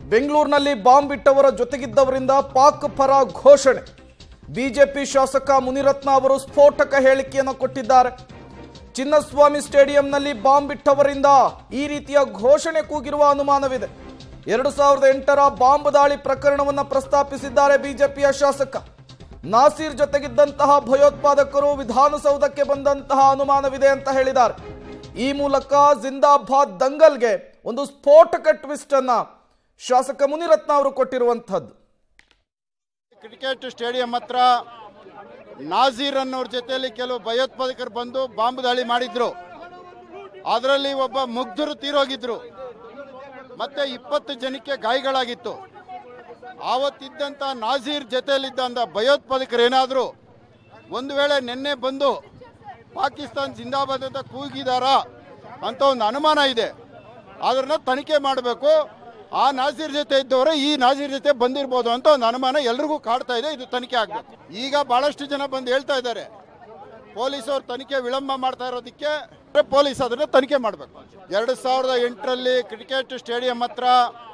ಬೆಂಗಳೂರಿನಲ್ಲಿ ಬಾಂಬ್ ಇಟ್ಟವರ ಜೊತೆಗಿದ್ದವರಿಂದ ಪಾಕ್ ಪರ ಘೋಷಣೆ ಬಿಜೆಪಿ ಶಾಸಕ ಮುನಿರತ್ನ ಅವರು ಸ್ಫೋಟಕ ಹೇಳಿಕೆಯನ್ನು ಕೊಟ್ಟಿದ್ದಾರೆ ಚಿನ್ನಸ್ವಾಮಿ ಸ್ಟೇಡಿಯಂನಲ್ಲಿ ಬಾಂಬ್ ಇಟ್ಟವರಿಂದ ಈ ರೀತಿಯ ಘೋಷಣೆ ಕೂಗಿರುವ ಅನುಮಾನವಿದೆ ಎರಡು ಸಾವಿರದ ಎಂಟರ ಬಾಂಬ್ ದಾಳಿ ಪ್ರಕರಣವನ್ನು ಪ್ರಸ್ತಾಪಿಸಿದ್ದಾರೆ ಬಿಜೆಪಿಯ ಶಾಸಕ ನಾಸೀರ್ ಜೊತೆಗಿದ್ದಂತಹ ಭಯೋತ್ಪಾದಕರು ವಿಧಾನಸೌಧಕ್ಕೆ ಬಂದಂತಹ ಅನುಮಾನವಿದೆ ಅಂತ ಹೇಳಿದ್ದಾರೆ ಈ ಮೂಲಕ ಜಿಂದಾಬಾದ್ ದಂಗಲ್ಗೆ ಒಂದು ಸ್ಫೋಟಕ ಟ್ವಿಸ್ಟ್ ಅನ್ನ ಶಾಸಕ ಮುನಿರತ್ನ ಅವರು ಕೊಟ್ಟಿರುವಂತಹದ್ದು ಕ್ರಿಕೆಟ್ ಸ್ಟೇಡಿಯಂ ಹತ್ರ ನಾಜೀರ್ ಅನ್ನೋರ ಜೊತೆಯಲ್ಲಿ ಕೆಲವು ಭಯೋತ್ಪಾದಕರು ಬಂದು ಬಾಂಬ್ ದಾಳಿ ಮಾಡಿದ್ರು ಅದರಲ್ಲಿ ಒಬ್ಬ ಮುಗ್ಧರು ತೀರೋಗಿದ್ರು ಮತ್ತೆ ಇಪ್ಪತ್ತು ಜನಕ್ಕೆ ಗಾಯಗಳಾಗಿತ್ತು ಆವತ್ತಿದ್ದಂಥ ನಾಜೀರ್ ಜೊತೆಯಲ್ಲಿದ್ದಂಥ ಭಯೋತ್ಪಾದಕರು ಏನಾದರೂ ಒಂದು ವೇಳೆ ನಿನ್ನೆ ಬಂದು ಪಾಕಿಸ್ತಾನ್ ಜಿಂದಾಬಾದ್ ಅಂತ ಕೂಗಿದಾರಾ ಅಂತ ಒಂದು ಅನುಮಾನ ಇದೆ ಅದನ್ನ ತನಿಖೆ ಮಾಡಬೇಕು ಆ ನಾಜೀರ್ ಜೊತೆ ಇದ್ದವರೇ ಈ ನಾಜೀರ್ ಜೊತೆ ಬಂದಿರ್ಬೋದು ಅಂತ ಒಂದು ಅನುಮಾನ ಎಲ್ರಿಗೂ ಕಾಡ್ತಾ ಇದೆ ಇದು ತನಿಖೆ ಆಗಬೇಕು ಈಗ ಬಹಳಷ್ಟು ಜನ ಬಂದು ಹೇಳ್ತಾ ಇದ್ದಾರೆ ಪೊಲೀಸರು ತನಿಖೆ ವಿಳಂಬ ಮಾಡ್ತಾ ಇರೋದಕ್ಕೆ ಪೊಲೀಸ್ ಅದನ್ನ ತನಿಖೆ ಮಾಡಬೇಕು ಎರಡು ಸಾವಿರದ ಎಂಟರಲ್ಲಿ ಕ್ರಿಕೆಟ್ ಸ್ಟೇಡಿಯಂ ಹತ್ರ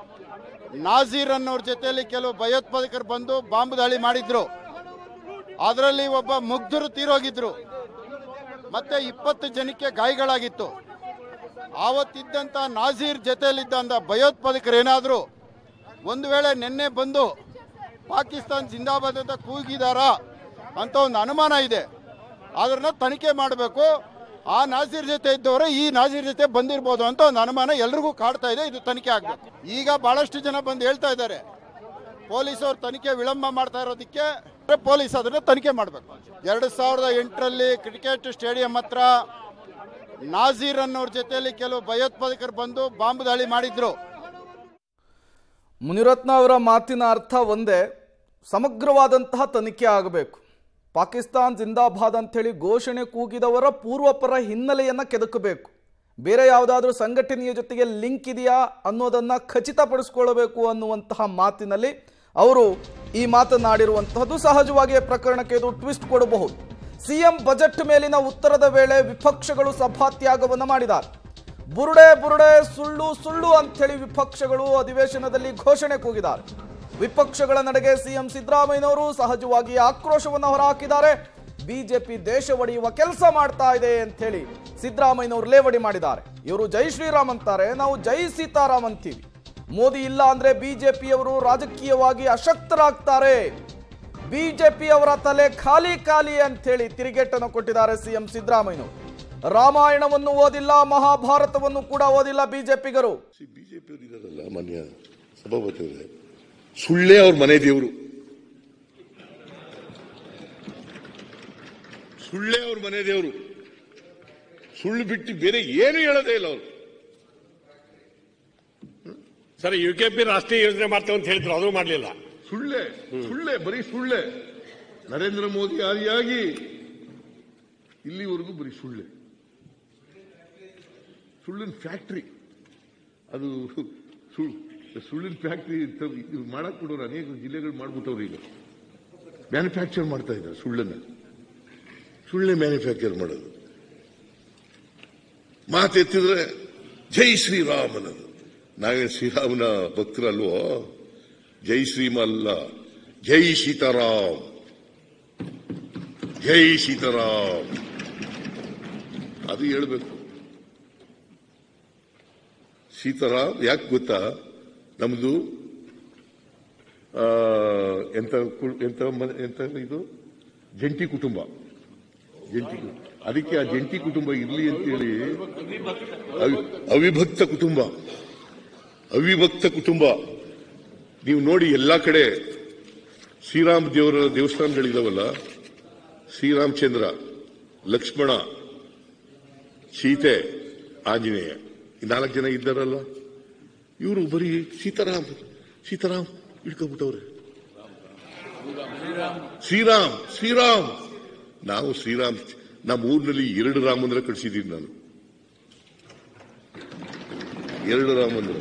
ನಾಜೀರ್ ಅನ್ನೋರ ಜೊತೆಯಲ್ಲಿ ಕೆಲವು ಭಯೋತ್ಪಾದಕರು ಬಂದು ಬಾಂಬ್ ದಾಳಿ ಮಾಡಿದ್ರು ಅದರಲ್ಲಿ ಒಬ್ಬ ಮುಗ್ಧರು ತೀರೋಗಿದ್ರು ಮತ್ತೆ ಇಪ್ಪತ್ತು ಜನಕ್ಕೆ ಗಾಯಗಳಾಗಿತ್ತು ಆವತ್ತಿದ್ದಂಥ ನಾಜೀರ್ ಜೊತೆಯಲ್ಲಿದ್ದಂಥ ಭಯೋತ್ಪಾದಕರು ಏನಾದರೂ ಒಂದು ವೇಳೆ ನಿನ್ನೆ ಬಂದು ಪಾಕಿಸ್ತಾನ್ ಜಿಂದಾಬಾದ್ ಅಂತ ಕೂಗಿದಾರಾ ಅಂತ ಒಂದು ಅನುಮಾನ ಇದೆ ಅದನ್ನ ತನಿಖೆ ಮಾಡಬೇಕು ಆ ನಾಜೀರ್ ಜೊತೆ ಇದ್ದವರೇ ಈ ನಾಜೀರ್ ಜೊತೆ ಬಂದಿರ್ಬೋದು ಅಂತ ಒಂದು ಅನುಮಾನ ಎಲ್ರಿಗೂ ಕಾಡ್ತಾ ಇದೆ ಇದು ತನಿಖೆ ಆಗಬೇಕು ಈಗ ಬಹಳಷ್ಟು ಜನ ಬಂದು ಹೇಳ್ತಾ ಇದ್ದಾರೆ ಪೊಲೀಸರು ತನಿಖೆ ವಿಳಂಬ ಮಾಡ್ತಾ ಇರೋದಕ್ಕೆ ಪೊಲೀಸ್ ಅದನ್ನ ತನಿಖೆ ಮಾಡಬೇಕು ಎರಡು ಸಾವಿರದ ಎಂಟರಲ್ಲಿ ಕ್ರಿಕೆಟ್ ಸ್ಟೇಡಿಯಂ ಹತ್ರ ನಾಜೀರ್ ಅನ್ನೋರ ಜೊತೆಯಲ್ಲಿ ಕೆಲವು ಭಯೋತ್ಪಾದಕರು ಬಂದು ಬಾಂಬ್ ದಾಳಿ ಮಾಡಿದ್ರು ಮುನಿರತ್ನ ಅವರ ಮಾತಿನ ಅರ್ಥ ಒಂದೇ ಸಮಗ್ರವಾದಂತಹ ತನಿಖೆ ಆಗಬೇಕು ಪಾಕಿಸ್ತಾನ್ ಜಿಂದಾಬಾದ್ ಅಂಥೇಳಿ ಘೋಷಣೆ ಕೂಗಿದವರ ಪೂರ್ವಪರ ಹಿನ್ನೆಲೆಯನ್ನು ಕೆದಕಬೇಕು ಬೇರೆ ಯಾವುದಾದ್ರೂ ಸಂಘಟನೆಯ ಜೊತೆಗೆ ಲಿಂಕ್ ಇದೆಯಾ ಅನ್ನೋದನ್ನು ಖಚಿತಪಡಿಸ್ಕೊಳ್ಬೇಕು ಅನ್ನುವಂತಹ ಮಾತಿನಲ್ಲಿ ಅವರು ಈ ಮಾತನಾಡಿರುವಂತಹದ್ದು ಸಹಜವಾಗಿಯೇ ಪ್ರಕರಣಕ್ಕೆ ಇದು ಟ್ವಿಸ್ಟ್ ಕೊಡಬಹುದು ಸಿಎಂ ಬಜೆಟ್ ಮೇಲಿನ ಉತ್ತರದ ವೇಳೆ ವಿಪಕ್ಷಗಳು ಸಭಾತ್ಯಾಗವನ್ನು ಮಾಡಿದ್ದಾರೆ ಬುರುಡೆ ಬುರುಡೆ ಸುಳ್ಳು ಸುಳ್ಳು ಅಂಥೇಳಿ ವಿಪಕ್ಷಗಳು ಅಧಿವೇಶನದಲ್ಲಿ ಘೋಷಣೆ ಕೂಗಿದ್ದಾರೆ ವಿಪಕ್ಷಗಳ ನಡೆಗೆ ಸಿಎಂ ಸಿದ್ದರಾಮಯ್ಯನವರು ಸಹಜವಾಗಿ ಆಕ್ರೋಶವನ್ನು ಹೊರಹಾಕಿದ್ದಾರೆ ಬಿಜೆಪಿ ದೇಶ ಒಡೆಯುವ ಕೆಲಸ ಮಾಡ್ತಾ ಇದೆ ಅಂಥೇಳಿ ಸಿದ್ದರಾಮಯ್ಯನವರು ಲೇವಡಿ ಮಾಡಿದ್ದಾರೆ ಇವರು ಜೈ ಶ್ರೀರಾಮ್ ಅಂತಾರೆ ನಾವು ಜೈ ಸೀತಾರಾಮ್ ಅಂತೀವಿ ಮೋದಿ ಇಲ್ಲ ಅಂದ್ರೆ ಬಿಜೆಪಿಯವರು ರಾಜಕೀಯವಾಗಿ ಅಶಕ್ತರಾಗ್ತಾರೆ ಬಿಜೆಪಿ ಅವರ ತಲೆ ಖಾಲಿ ಖಾಲಿ ಅಂಥೇಳಿ ತಿರುಗೇಟನ್ನು ಕೊಟ್ಟಿದ್ದಾರೆ ಸಿಎಂ ಸಿದ್ದರಾಮಯ್ಯನವರು ರಾಮಾಯಣವನ್ನು ಓದಿಲ್ಲ ಮಹಾಭಾರತವನ್ನು ಕೂಡ ಓದಿಲ್ಲ ಬಿಜೆಪಿಗರು ಬಿಜೆಪಿ ಅವರು ಇದಾರಲ್ಲ ಮಾನ್ಯ ಸಭಾಪತಿ ಅವರೇ ಸುಳ್ಳೇ ಅವ್ರ ಮನೆ ದೇವರು ಸುಳ್ಳೇ ಅವ್ರ ಮನೆ ದೇವರು ಸುಳ್ಳು ಬಿಟ್ಟು ಬೇರೆ ಏನು ಹೇಳೋದೇ ಇಲ್ಲ ಅವರು ಸರ್ ಯು ಕೆ ಪಿ ರಾಷ್ಟ್ರೀಯ ಯೋಜನೆ ಮಾಡ್ತೇವೆ ಅಂತ ಹೇಳಿದ್ರು ಅದು ಮಾಡಲಿಲ್ಲ ಸುಳ್ಳೇ ಸುಳ್ಳೇ ಬರೀ ಸುಳ್ಳೇ ನರೇಂದ್ರ ಮೋದಿ ಆದಿಯಾಗಿ ಇಲ್ಲಿವರೆಗೂ ಬರೀ ಸುಳ್ಳೆ ಸುಳ್ಳಿನ ಫ್ಯಾಕ್ಟ್ರಿ ಅದು ಸುಳ್- ಸುಳ್ಳಿನ ಫ್ಯಾಕ್ಟ್ರಿ ಮಾಡಕ್ ಕೊಡೋರು ಅನೇಕ ಜಿಲ್ಲೆಗಳು ಮಾಡ್ಬಿಟ್ಟವ್ರು ಈಗ ಮ್ಯಾನುಫ್ಯಾಕ್ಚರ್ ಮಾಡ್ತಾ ಇದ್ದಾರೆ ಸುಳ್ಳನ್ನ ಸುಳ್ಳೆ ಮ್ಯಾನುಫ್ಯಾಕ್ಚರ್ ಮಾಡೋದು ಮಾತೆತ್ತಿದ್ರೆ ಜೈ ಶ್ರೀರಾಮ್ ಅನ್ನೋದು ನಾವೇನು ಶ್ರೀರಾಮನ ಭಕ್ತರಲ್ವೋ ಜೈ ಶ್ರೀಮ ಅಲ್ಲ ಜೈ ಸೀತಾರಾಮ್ ಜೈ ಸೀತಾರಾಮ್ ಅದು ಹೇಳ್ಬೇಕು ಸೀತಾರಾಮ್ ಯಾಕೆ ಗೊತ್ತಾ ನಮ್ದು ಆ, ಎಂತ ಕು- ಎಂತ ಮ- ಎಂತ ಇದು ಜಂಟಿ ಕುಟುಂಬ ಜಂಟಿ ಕು- ಅದಕ್ಕೆ ಆ ಜಂಟಿ ಕುಟುಂಬ ಇರ್ಲಿ ಅಂತೇಳಿ ಅವಿ- ಅವಿಭಕ್ತ ಕುಟುಂಬ ಅವಿಭಕ್ತ ಕುಟುಂಬ ನೀವು ನೋಡಿ ಎಲ್ಲಾ ಕಡೆ ಶ್ರೀರಾಮ ದೇವರ ದೇವಸ್ಥಾನಗಳಿದಾವಲ್ಲ ಶ್ರೀರಾಮಚಂದ್ರ ಲಕ್ಷ್ಮಣ ಸೀತೆ ಆಂಜನೇಯ ಈ ನಾಲ್ಕು ಜನ ಇದ್ದಾರಲ್ಲ ಇವರು ಬರೀ ಸೀತಾರಾಮ್ ಸೀತಾರಾಮ್ ಇಟ್ಕೊಬಿಟ್ಟವ್ರೆ ಶ್ರೀರಾಮ್ ಶ್ರೀರಾಮ್ ನಾವು ಶ್ರೀರಾಮ್ ನಮ್ಮ ಊರಿನಲ್ಲಿ ಎರಡು ರಾಮ ಮಂದಿರ ಕಳಿಸಿದ್ದೀನಿ ನಾನು ಎರಡು ರಾಮ ಮಂದಿರ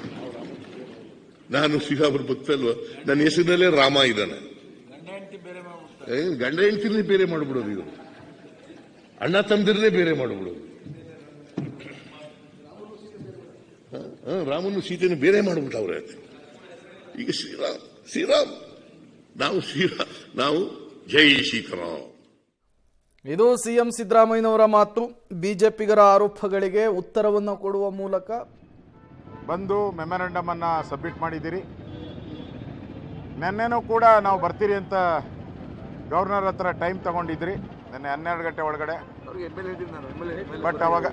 ನಾನು ಶ್ರೀರಾಮರ ಭಕ್ತ ಅಲ್ವಾ ನನ್ನ ಹೆಸರಿನಲ್ಲೇ ರಾಮ ಇದ್ದಾನೆ ಏ, ಗಂಡ ಹೆಂಡತಿರ್ನೇ ಬೇರೆ ಮಾಡ್ಬಿಡೋದು ಇದು ಅಣ್ಣ ತಮ್ಮದಿರನ್ನೇ ಬೇರೆ ಮಾಡ್ಬಿಡೋದು ಹ, ಹ, ರಾಮನು ಸೀತೆಯನ್ನು ಬೇರೆ ಮಾಡ್ಬಿಟ್ಟವ್ರೆ ಈಗ ಶ್ರೀರಾಮ್ ಶ್ರೀರಾಮ್ ನಾವು ಶ್ರೀರಾಮ್ ನಾವು ಜೈ ಶ್ರೀರಾಮ್ ಇದು ಸಿಎಂ ಸಿದ್ದರಾಮಯ್ಯನವರ ಮಾತು ಬಿಜೆಪಿಗರ ಆರೋಪಗಳಿಗೆ ಉತ್ತರವನ್ನು ಕೊಡುವ ಮೂಲಕ ಬಂದು ಮೆಮೊರಂಡಮ್ ಅನ್ನ ಸಬ್ಮಿಟ್ ಮಾಡಿದ್ದೀರಿ ನಿನ್ನೆನೂ ಕೂಡ ನಾವು ಬರ್ತೀರಿ ಅಂತ ಗವರ್ನರ್ ಹತ್ರ ಟೈಮ್ ತಗೊಂಡಿದ್ರಿ ನಿನ್ನೆ ಹನ್ನೆರಡು ಗಂಟೆ ಒಳಗಡೆ ಬಟ್ ಅವಾಗ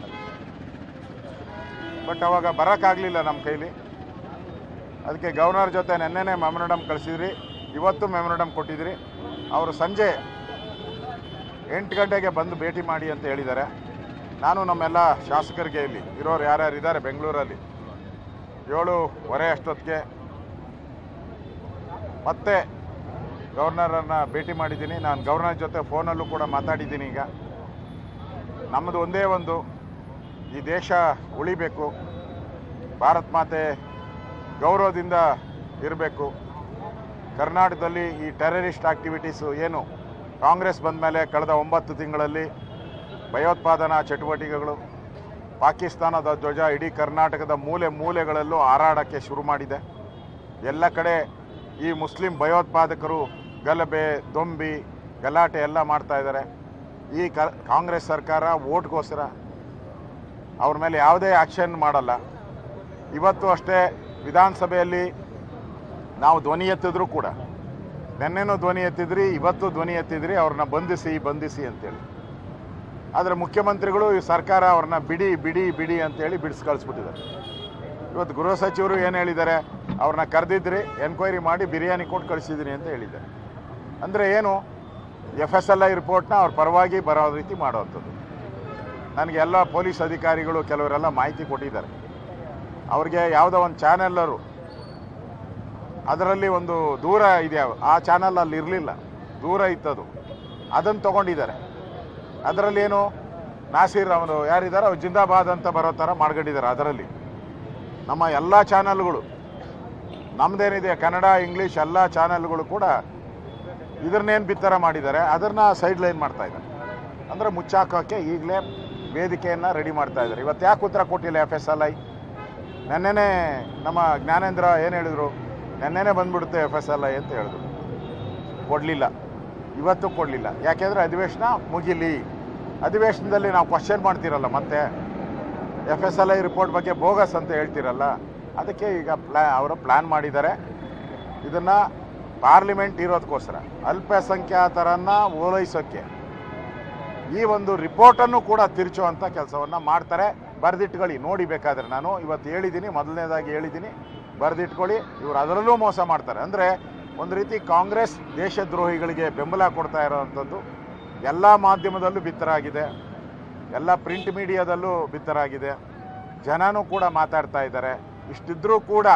ಬಟ್ ಅವಾಗ ಬರೋಕ್ಕಾಗಲಿಲ್ಲ ನಮ್ಮ ಕೈಲಿ ಅದಕ್ಕೆ ಗವರ್ನರ್ ಜೊತೆ ನಿನ್ನೆನೇ ಮೆಮೊರಂಡಮ್ ಕಳಿಸಿದ್ರಿ ಇವತ್ತು ಮೆಮೊರಂಡಮ್ ಕೊಟ್ಟಿದ್ರಿ ಅವರು ಸಂಜೆ ಎಂಟು ಗಂಟೆಗೆ ಬಂದು ಭೇಟಿ ಮಾಡಿ ಅಂತ ಹೇಳಿದ್ದಾರೆ ನಾನು ನಮ್ಮೆಲ್ಲ ಶಾಸಕರಿಗೆ ಇಲ್ಲಿ ಇರೋರು ಯಾರ್ಯಾರು ಇದ್ದಾರೆ ಬೆಂಗಳೂರಲ್ಲಿ ಏಳುವರೆ ಅಷ್ಟೊತ್ತಿಗೆ ಮತ್ತೆ ಗವರ್ನರನ್ನು ಭೇಟಿ ಮಾಡಿದ್ದೀನಿ ನಾನು ಗವರ್ನರ್ ಜೊತೆ ಫೋನಲ್ಲೂ ಕೂಡ ಮಾತಾಡಿದ್ದೀನಿ ಈಗ ನಮ್ಮದು ಒಂದೇ ಒಂದು ಈ ದೇಶ ಉಳಿಬೇಕು ಭಾರತ್ ಮಾತೆ ಗೌರವದಿಂದ ಇರಬೇಕು ಕರ್ನಾಟಕದಲ್ಲಿ ಈ ಟೆರರಿಸ್ಟ್ ಆಕ್ಟಿವಿಟೀಸು ಏನು ಕಾಂಗ್ರೆಸ್ ಬಂದ ಮೇಲೆ ಕಳೆದ ಒಂಬತ್ತು ತಿಂಗಳಲ್ಲಿ ಭಯೋತ್ಪಾದನಾ ಚಟುವಟಿಕೆಗಳು ಪಾಕಿಸ್ತಾನದ ಧ್ವಜ ಇಡೀ ಕರ್ನಾಟಕದ ಮೂಲೆ ಮೂಲೆಗಳಲ್ಲೂ ಹಾರಾಡೋಕ್ಕೆ ಶುರು ಮಾಡಿದೆ ಎಲ್ಲ ಕಡೆ ಈ ಮುಸ್ಲಿಂ ಭಯೋತ್ಪಾದಕರು ಗಲಭೆ ದೊಂಬಿ ಗಲಾಟೆ ಎಲ್ಲ ಮಾಡ್ತಾ ಇದ್ದಾರೆ ಈ ಕ ಕಾಂಗ್ರೆಸ್ ಸರ್ಕಾರ ಓಟ್ಗೋಸ್ಕರ ಅವ್ರ ಮೇಲೆ ಯಾವುದೇ ಆ್ಯಕ್ಷನ್ ಮಾಡಲ್ಲ ಇವತ್ತು ಅಷ್ಟೇ ವಿಧಾನಸಭೆಯಲ್ಲಿ ನಾವು ಧ್ವನಿ ಎತ್ತಿದ್ರು ಕೂಡ ನಿನ್ನೆನೂ ಧ್ವನಿ ಎತ್ತಿದ್ರಿ ಇವತ್ತು ಧ್ವನಿ ಎತ್ತಿದ್ರಿ ಅವ್ರನ್ನ ಬಂಧಿಸಿ ಬಂಧಿಸಿ ಅಂತೇಳಿ ಆದರೆ ಮುಖ್ಯಮಂತ್ರಿಗಳು ಈ ಸರ್ಕಾರ ಅವ್ರನ್ನ ಬಿಡಿ ಬಿಡಿ ಬಿಡಿ ಅಂತೇಳಿ ಬಿಡಿಸಿ ಕಳಿಸ್ಬಿಟ್ಟಿದ್ದಾರೆ ಇವತ್ತು ಗೃಹ ಸಚಿವರು ಏನು ಹೇಳಿದ್ದಾರೆ ಅವ್ರನ್ನ ಕರೆದಿದ್ರಿ ಎನ್ಕ್ವೈರಿ ಮಾಡಿ ಬಿರಿಯಾನಿ ಕೊಟ್ಟು ಕಳಿಸಿದ್ದೀನಿ ಅಂತ ಹೇಳಿದ್ದಾರೆ ಅಂದರೆ ಏನು ಎಫ್ ಎಸ್ ಎಲ್ ಐ ರಿಪೋರ್ಟ್ನ ಅವ್ರ ಪರವಾಗಿ ಬರೋ ರೀತಿ ಮಾಡೋವಂಥದ್ದು ನನಗೆ ಎಲ್ಲ ಪೊಲೀಸ್ ಅಧಿಕಾರಿಗಳು ಕೆಲವರೆಲ್ಲ ಮಾಹಿತಿ ಕೊಟ್ಟಿದ್ದಾರೆ ಅವ್ರಿಗೆ ಯಾವುದೋ ಒಂದು ಚಾನೆಲ್ಲರು ಅದರಲ್ಲಿ ಒಂದು ದೂರ ಇದೆ ಆ ಚಾನಲ್ ಅಲ್ಲಿ ಇರಲಿಲ್ಲ ದೂರ ಇತ್ತದು ಅದನ್ನು ತೊಗೊಂಡಿದ್ದಾರೆ ಅದರಲ್ಲಿ ಏನು ನಾಸೀರ್ ಅವನು ಯಾರಿದ್ದಾರೆ ಅವ್ರು ಜಿಂದಾಬಾದ್ ಅಂತ ಬರೋ ಥರ ಮಾಡ್ಕೊಂಡಿದ್ದಾರೆ ಅದರಲ್ಲಿ ನಮ್ಮ ಎಲ್ಲ ಚಾನಲ್ಗಳು ನಮ್ಮದೇನಿದೆ ಕನ್ನಡ ಇಂಗ್ಲೀಷ್ ಎಲ್ಲ ಚಾನಲ್ಗಳು ಕೂಡ ಇದನ್ನೇನು ಬಿತ್ತರ ಮಾಡಿದ್ದಾರೆ ಅದನ್ನು ಸೈಡ್ ಲೈನ್ ಮಾಡ್ತಾ ಇದ್ದಾರೆ ಅಂದರೆ ಮುಚ್ಚಾಕೋಕ್ಕೆ ಈಗಲೇ ವೇದಿಕೆಯನ್ನು ರೆಡಿ ಮಾಡ್ತಾ ಇದ್ದಾರೆ ಇವತ್ತು ಯಾಕೆ ಉತ್ತರ ಕೊಟ್ಟಿಲ್ಲ ಎಫ್ ಎಸ್ ಎಲ್ ಐ ನೆನ್ನೆನೇ ನಮ್ಮ ಜ್ಞಾನೇಂದ್ರ ಏನು ಹೇಳಿದರು ನೆನ್ನೆನೇ ಬಂದ್ಬಿಡುತ್ತೆ ಎಫ್ ಎಸ್ ಎಲ್ ಐ ಅಂತ ಹೇಳಿದ್ರು ಕೊಡಲಿಲ್ಲ ಇವತ್ತು ಕೊಡಲಿಲ್ಲ ಯಾಕೆಂದರೆ ಅಧಿವೇಶನ ಮುಗಿಲಿ ಅಧಿವೇಶನದಲ್ಲಿ ನಾವು ಕ್ವಶನ್ ಮಾಡ್ತೀರಲ್ಲ ಮತ್ತೆ F S L I report ಬಗ್ಗೆ ಬೋಗಸ್ ಅಂತ ಹೇಳ್ತೀರಲ್ಲ ಅದಕ್ಕೆ ಈಗ ಪ್ಲಾ ಅವರು ಪ್ಲ್ಯಾನ್ ಮಾಡಿದ್ದಾರೆ ಇದನ್ನು ಪಾರ್ಲಿಮೆಂಟ್ ಇರೋದಕ್ಕೋಸ್ಕರ ಅಲ್ಪಸಂಖ್ಯಾತರನ್ನು ಓಲೈಸೋಕ್ಕೆ ಈ ಒಂದು ರಿಪೋರ್ಟನ್ನು ಕೂಡ ತಿರುಚುವಂಥ ಕೆಲಸವನ್ನು ಮಾಡ್ತಾರೆ ಬರೆದಿಟ್ಕೊಳ್ಳಿ ನೋಡಿ ಬೇಕಾದ್ರೆ ನಾನು ಇವತ್ತು ಹೇಳಿದ್ದೀನಿ ಮೊದಲನೇದಾಗಿ ಹೇಳಿದ್ದೀನಿ ಬರೆದಿಟ್ಕೊಳ್ಳಿ ಇವರು ಅದರಲ್ಲೂ ಮೋಸ ಮಾಡ್ತಾರೆ ಅಂದರೆ ಒಂದು ರೀತಿ ಕಾಂಗ್ರೆಸ್ ದೇಶದ್ರೋಹಿಗಳಿಗೆ ಬೆಂಬಲ ಕೊಡ್ತಾ ಇರೋವಂಥದ್ದು ಎಲ್ಲ ಮಾಧ್ಯಮದಲ್ಲೂ ಬಿತ್ತರಾಗಿದೆ ಎಲ್ಲ ಪ್ರಿಂಟ್ ಮೀಡಿಯಾದಲ್ಲೂ ಬಿತ್ತರಾಗಿದೆ ಜನನೂ ಕೂಡ ಮಾತಾಡ್ತಾ ಇದ್ದಾರೆ ಇಷ್ಟಿದ್ರೂ ಕೂಡ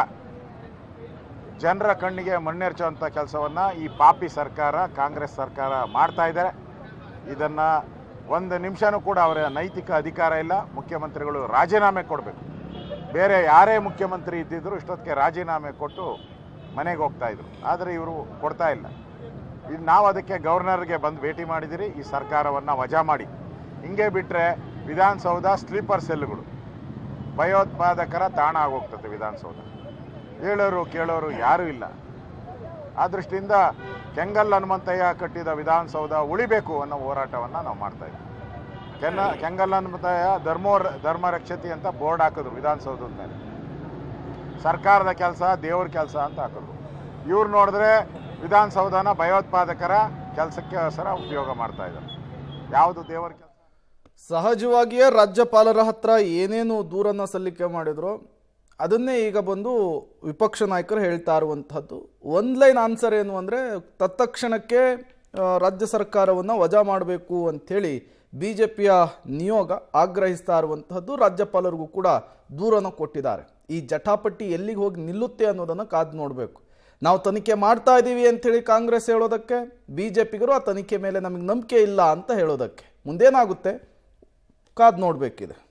ಜನರ ಕಣ್ಣಿಗೆ ಮಣ್ಣೆರ್ಚುವಂಥ ಕೆಲಸವನ್ನು ಈ ಪಾಪಿ ಸರ್ಕಾರ ಕಾಂಗ್ರೆಸ್ ಸರ್ಕಾರ ಮಾಡ್ತಾ ಇದ್ದಾರೆ ಇದನ್ನು ಒಂದು ನಿಮಿಷನೂ ಕೂಡ ಅವರ ನೈತಿಕ ಅಧಿಕಾರ ಇಲ್ಲ ಮುಖ್ಯಮಂತ್ರಿಗಳು ರಾಜೀನಾಮೆ ಕೊಡಬೇಕು ಬೇರೆ ಯಾರೇ ಮುಖ್ಯಮಂತ್ರಿ ಇದ್ದಿದ್ರು ಇಷ್ಟೊತ್ತಿಗೆ ರಾಜೀನಾಮೆ ಕೊಟ್ಟು ಮನೆಗೆ ಹೋಗ್ತಾ ಇದ್ರು ಆದರೆ ಇವರು ಕೊಡ್ತಾ ಇಲ್ಲ ಇದು ನಾವು ಅದಕ್ಕೆ ಗವರ್ನರ್ಗೆ ಬಂದು ಭೇಟಿ ಮಾಡಿದಿರಿ ಈ ಸರ್ಕಾರವನ್ನು ವಜಾ ಮಾಡಿ ಹಿಂಗೆ ಬಿಟ್ಟರೆ ವಿಧಾನಸೌಧ ಸ್ಲೀಪರ್ ಸೆಲ್ಗಳು ಭಯೋತ್ಪಾದಕರ ತಾಣ ಆಗೋಗ್ತದೆ ವಿಧಾನಸೌಧ ಹೇಳೋರು ಕೇಳೋರು ಯಾರೂ ಇಲ್ಲ ಆ ದೃಷ್ಟಿಯಿಂದ ಕೆಂಗಲ್ ಹನುಮಂತಯ್ಯ ಕಟ್ಟಿದ ವಿಧಾನಸೌಧ ಉಳಿಬೇಕು ಅನ್ನೋ ಹೋರಾಟವನ್ನು ನಾವು ಮಾಡ್ತಾ ಇದ್ದೀವಿ ಕೆನ್ನ ಕೆಂಗಲ್ ಹನುಮಂತಯ್ಯ ಧರ್ಮೋ ಧರ್ಮ ರಕ್ಷತಿ ಅಂತ ಬೋರ್ಡ್ ಹಾಕಿದ್ರು ವಿಧಾನಸೌಧದ ಮೇಲೆ ಸರ್ಕಾರದ ಕೆಲಸ ದೇವ್ರ ಕೆಲಸ ಅಂತ ಹಾಕಿದ್ರು ಇವ್ರು ನೋಡಿದ್ರೆ ವಿಧಾನಸೌಧನ ಭಯೋತ್ಪಾದಕರ ಕೆಲಸಕ್ಕೆ ಸರ ಉಪಯೋಗ ಮಾಡ್ತಾ ಇದ್ದಾರೆ ಯಾವುದು ದೇವರ ಕೆಲಸ ಸಹಜವಾಗಿಯೇ ರಾಜ್ಯಪಾಲರ ಹತ್ರ ಏನೇನು ದೂರನ್ನು ಸಲ್ಲಿಕೆ ಮಾಡಿದ್ರು ಅದನ್ನೇ ಈಗ ಬಂದು ವಿಪಕ್ಷ ನಾಯಕರು ಹೇಳ್ತಾ ಇರುವಂಥದ್ದು ಒಂದು ಲೈನ್ ಆನ್ಸರ್ ಏನು ಅಂದರೆ ತತ್ಕ್ಷಣಕ್ಕೆ ಆ, ರಾಜ್ಯ ಸರ್ಕಾರವನ್ನು ವಜಾ ಮಾಡಬೇಕು ಅಂಥೇಳಿ ಬಿ ಜೆ ಪಿಯ ನಿಯೋಗ ಆಗ್ರಹಿಸ್ತಾ ಇರುವಂತಹದ್ದು ರಾಜ್ಯಪಾಲರಿಗೂ ಕೂಡ ದೂರನ್ನು ಕೊಟ್ಟಿದ್ದಾರೆ ಈ ಜಟಾಪಟಿ ಎಲ್ಲಿಗೆ ಹೋಗಿ ನಿಲ್ಲುತ್ತೆ ಅನ್ನೋದನ್ನು ಕಾದು ನೋಡಬೇಕು ನಾವು ತನಿಖೆ ಮಾಡ್ತಾ ಇದ್ದೀವಿ ಅಂಥೇಳಿ ಕಾಂಗ್ರೆಸ್ ಹೇಳೋದಕ್ಕೆ ಬಿ ಜೆ ಪಿಗರು ಆ ತನಿಖೆ ಮೇಲೆ ನಮಗೆ ನಂಬಿಕೆ ಇಲ್ಲ ಅಂತ ಹೇಳೋದಕ್ಕೆ ಮುಂದೇನಾಗುತ್ತೆ ಕಾದು ನೋಡಬೇಕಿದೆ